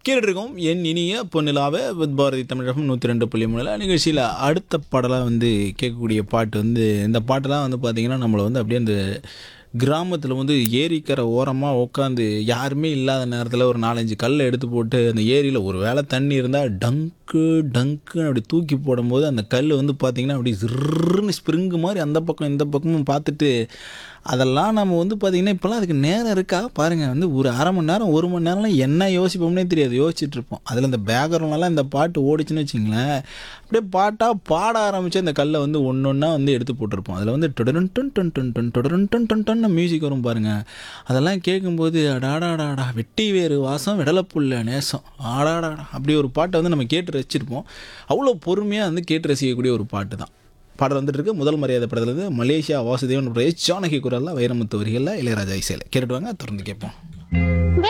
கேட்டுருக்கோம் என் இனிய பொன்னிலாவை வித் பாரதி தமிழகம் நூற்றி ரெண்டு புள்ளி மூணில் நிகழ்ச்சியில் அடுத்த பாடலாக வந்து கேட்கக்கூடிய பாட்டு வந்து இந்த பாட்டெல்லாம் வந்து பார்த்திங்கன்னா நம்மளை வந்து அப்படியே அந்த கிராமத்தில் வந்து ஏரிக்கரை ஓரமாக உட்காந்து யாருமே இல்லாத நேரத்தில் ஒரு நாலஞ்சு கல்லை எடுத்து போட்டு அந்த ஏரியில் ஒரு வேளை தண்ணி இருந்தால் டங்கு டங்குன்னு அப்படி தூக்கி போடும்போது அந்த கல் வந்து பார்த்திங்கன்னா அப்படி ஜிர்னு ஸ்ப்ரிங்கு மாதிரி அந்த பக்கம் இந்த பக்கமும் பார்த்துட்டு அதெல்லாம் நம்ம வந்து பார்த்திங்கன்னா இப்போல்லாம் அதுக்கு நேரம் இருக்கா பாருங்கள் வந்து ஒரு அரை மணி நேரம் ஒரு மணி நேரம்லாம் என்ன யோசிப்போம்னே தெரியாது யோசிச்சுட்டு இருப்போம் அதில் இந்த பேக்ரவுண்ட்லாம் இந்த பாட்டு ஓடிச்சுன்னு வச்சிங்களேன் அப்படியே பாட்டாக பாட ஆரம்பித்து அந்த கல்லை வந்து ஒன்று ஒன்றா வந்து எடுத்து போட்டிருப்போம் அதில் வந்து டொடரன் டன் டன் டன் டன் டொடரன் டன் டன் டன் மியூசிக் வரும் பாருங்கள் அதெல்லாம் கேட்கும்போது அடாடாடாடா வெட்டி வேறு வாசம் விடலப்புள்ள நேசம் ஆடாடாடா அப்படி ஒரு பாட்டை வந்து நம்ம கேட்டு ரசிச்சிருப்போம் அவ்வளோ பொறுமையாக வந்து கேட்டு ரசிக்கக்கூடிய ஒரு பாட்டு தான் பாடல் வந்துட்டு இருக்கு முதல் மரியாதை படத்துலேருந்து மலேசியா வாசுதேவன் பிரதேஷ் ஜானகி குரலில் வைரமுத்து வரிகளில் இளையராஜா இசையில் கேட்டுட்டு வாங்க தொடர்ந்து கேட்போம்